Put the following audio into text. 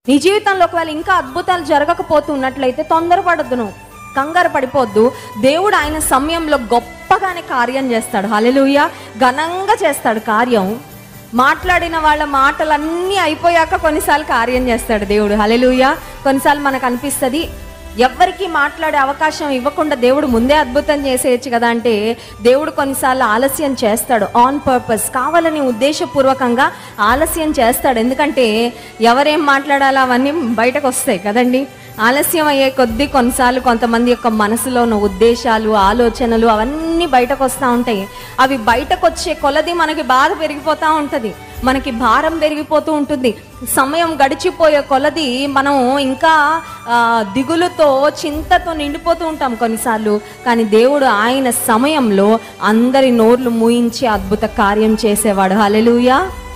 నీ జీవితంలో ఒకవేళ ఇంకా అద్భుతాలు జరగకపోతున్నట్లయితే తొందరపడద్దు నువ్వు కంగారు పడిపోద్దు దేవుడు ఆయన సమయంలో గొప్పగానే కార్యం చేస్తాడు హల్లెలూయా ఘనంగా చేస్తాడు కార్యం మాట్లాడిన వాళ్ళ మాటలన్నీ అయిపోయాక కొన్నిసార్లు కార్యం చేస్తాడు దేవుడు హల్లెలూయా కొన్నిసార్లు మనకు అనిపిస్తుంది ఎవ్వరికి మాట్లాడే అవకాశం ఇవ్వకుండా దేవుడు ముందే అద్భుతం చేసేయచ్చు కదా అంటే దేవుడు కొన్నిసార్లు ఆలస్యం చేస్తాడు ఆన్ పర్పస్ కావాలని ఉద్దేశపూర్వకంగా ఆలస్యం చేస్తాడు ఎందుకంటే ఎవరేం మాట్లాడాలో అవన్నీ బయటకు వస్తాయి కదండి ఆలస్యం అయ్యే కొద్దీ కొన్నిసార్లు కొంతమంది యొక్క మనసులో ఉన్న ఉద్దేశాలు ఆలోచనలు అవన్నీ బయటకు వస్తూ ఉంటాయి అవి బయటకు వచ్చే కొలది మనకి బాధ పెరిగిపోతూ ఉంటుంది మనకి భారం పెరిగిపోతూ ఉంటుంది సమయం గడిచిపోయే కొలది మనం ఇంకా ఆ, దిగులుతో చింతతో నిండిపోతూ ఉంటాం కొన్నిసార్లు కానీ దేవుడు ఆయన సమయంలో అందరి నోర్లు మూయించి అద్భుత కార్యం చేసేవాడు హల్లెలూయా